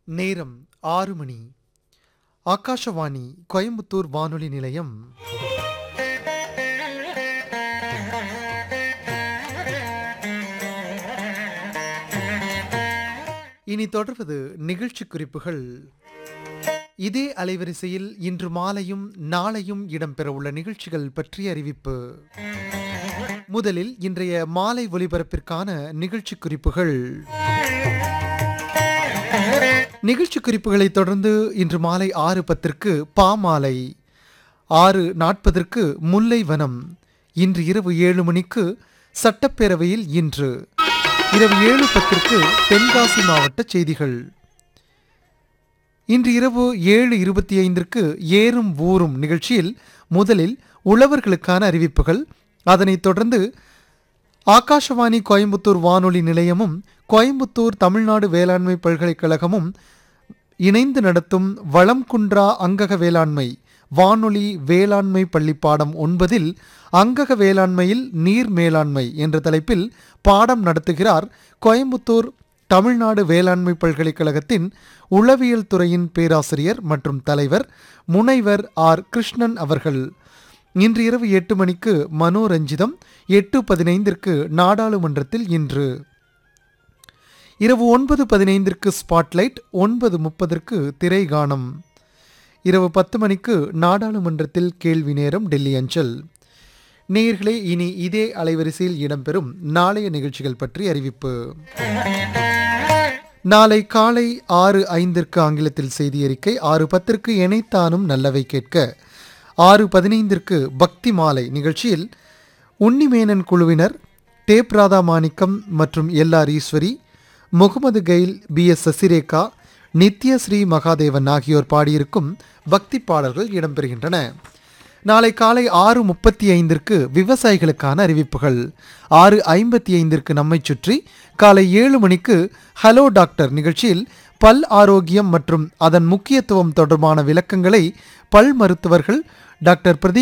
நேரம் ஆறு மணி ஆகாஷவாணி கோயம்புத்தூர் வானொலி நிலையம் இனி தொடர்வது நிகழ்ச்சி குறிப்புகள் இதே அலைவரிசையில் இன்று மாலையும் நாளையும் இடம்பெறவுள்ள நிகழ்ச்சிகள் பற்றிய அறிவிப்பு முதலில் இன்றைய மாலை ஒலிபரப்பிற்கான நிகழ்ச்சி குறிப்புகள் நிகழ்ச்சி குறிப்புகளை தொடர்ந்து இன்று மாலை ஆறு பத்திற்கு பாமாலை ஆறு நாற்பதற்கு முல்லை வனம் இன்று இரவு ஏழு மணிக்கு சட்டப்பேரவையில் இன்று இரவு ஏழு பத்திற்கு தென்காசி மாவட்ட செய்திகள் இன்று இரவு ஏழு இருபத்தி ஐந்திற்கு ஏறும் ஊறும் நிகழ்ச்சியில் முதலில் உழவர்களுக்கான அறிவிப்புகள் அதனைத் தொடர்ந்து ஆகாஷவாணி கோயம்புத்தூர் வானொலி நிலையமும் கோயம்புத்தூர் தமிழ்நாடு வேளாண்மை பல்கலைக்கழகமும் இணைந்து நடத்தும் வளம் குன்றா அங்கக வேளாண்மை வானொலி வேளாண்மை பள்ளி பாடம் ஒன்பதில் அங்கக வேளாண்மையில் நீர் மேலாண்மை என்ற தலைப்பில் பாடம் நடத்துகிறார் கோயம்புத்தூர் தமிழ்நாடு வேளாண்மை பல்கலைக்கழகத்தின் உளவியல் துறையின் பேராசிரியர் மற்றும் தலைவர் முனைவர் ஆர் கிருஷ்ணன் அவர்கள் இன்று இரவு எட்டு மணிக்கு மனோரஞ்சிதம் எட்டு பதினைந்திற்கு நாடாளுமன்றத்தில் இன்று இரவு ஒன்பது பதினைந்திற்கு ஸ்பாட்லைட் ஒன்பது முப்பதற்கு திரைகானம் இரவு பத்து மணிக்கு நாடாளுமன்றத்தில் கேள்வி நேரம் டெல்லி அஞ்சல் நேயர்களே இனி இதே அலைவரிசையில் இடம்பெறும் நாளைய நிகழ்ச்சிகள் பற்றி அறிவிப்பு நாளை காலை ஆறு ஐந்திற்கு ஆங்கிலத்தில் செய்தி அறிக்கை ஆறு பத்திற்கு இணைத்தானும் நல்லவை கேட்க ஆறு பதினைந்திற்கு பக்தி மாலை நிகழ்ச்சியில் உன்னிமேனன் குழுவினர் டேப் ராதா மாணிக்கம் மற்றும் எல் ஆர் ஈஸ்வரி முகமது கெயில் பி எஸ் சசிரேகா நித்யஸ்ரீ மகாதேவன் ஆகியோர் பாடியிருக்கும் பக்தி பாடல்கள் இடம்பெறுகின்றன நாளை காலை ஆறு முப்பத்தி ஐந்திற்கு விவசாயிகளுக்கான அறிவிப்புகள் ஆறு ஐம்பத்தி ஐந்திற்கு நம்மை சுற்றி காலை ஏழு மணிக்கு ஹலோ டாக்டர் நிகழ்ச்சியில் பல் ஆரோக்கியம் மற்றும் அதன் முக்கியத்துவம் தொடர்பான விளக்கங்களை பல் மருத்துவர்கள் டாக்டர் பிரதீப்